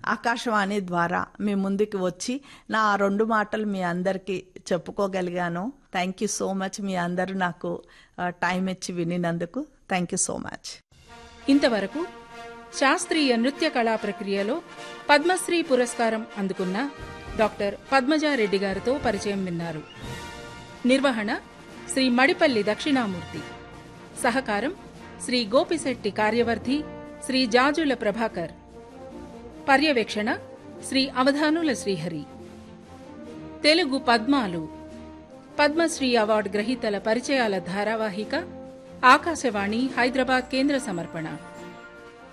ఆకాశవాణి ద్వారా మీ ముందుకు వచ్చి నా ఆ రెండు మాటలు మీ అందరికీ చెప్పుకోగలిగాను థ్యాంక్ యూ సో మచ్ మీ అందరూ నాకు ఆ, టైం ఇచ్చి వినినందుకు థ్యాంక్ యూ సో మచ్ ఇంతవరకు శాస్త్రీయ నృత్య కళా ప్రక్రియలో పద్మశ్రీ పురస్కారం అందుకున్న డాక్టర్ పద్మజారెడ్డి గారితో పరిచయం విన్నారు నిర్వహణ శ్రీ మడిపల్లి దక్షిణామూర్తి సహకారం శ్రీ గోపిశెట్టి కార్యవర్ధి శ్రీ జాజుల ప్రభాకర్ పర్యవేక్షణ శ్రీ అవధానుల శ్రీహరి తెలుగు పద్మాలు పద్మశ్రీ అవార్డు గ్రహీతల పరిచయాల ధారావాహిక ఆకాశవాణి హైదరాబాద్ కేంద్ర సమర్పణ